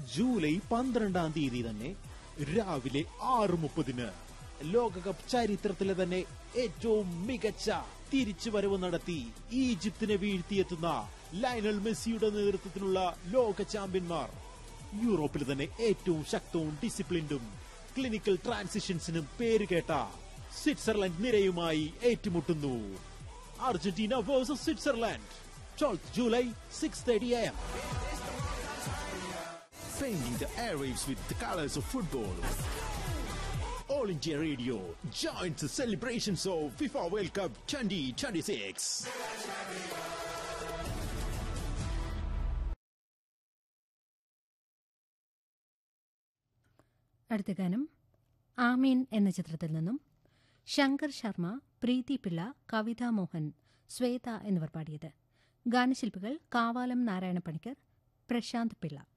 July പന്ത്രണ്ടാം തീയതി തന്നെ രാവിലെ ആറ് മുപ്പതിന് ലോകകപ്പ് ചരിത്രത്തിലെ തന്നെ ഏറ്റവും മികച്ച തിരിച്ചുവരവ് നടത്തി ഈജിപ്തിനെ വീഴ്ത്തിയെത്തുന്ന ലയണൽ മെസ്സിയുടെ നേതൃത്വത്തിലുള്ള ലോക ചാമ്പ്യന്മാർ യൂറോപ്പിൽ തന്നെ ഏറ്റവും ശക്തവും ഡിസിപ്ലിൻഡും ക്ലിനിക്കൽ ട്രാൻസിഷൻസിനും പേരുകേട്ട സ്വിറ്റ്സർലൻഡ് നിരയുമായി ഏറ്റുമുട്ടുന്നു Argentina versus Switzerland twelfth July six thirty M Painting the airwaves with the colors of football. All India Radio joins the celebrations of FIFA World Cup 2026. അടുത്ത ഗാനം ആമീൻ എന്ന ചിത്രത്തിൽ നിന്നും ശങ്കർ ശർമ്മ പ്രീതി പിള്ള കവിത മോഹൻ ശ്വേത എന്നിവർ പാടിയത് ഗാനശില്പികൾ കാവാലം നാരായണ പണിക്കർ പ്രശാന്ത് പിള്ള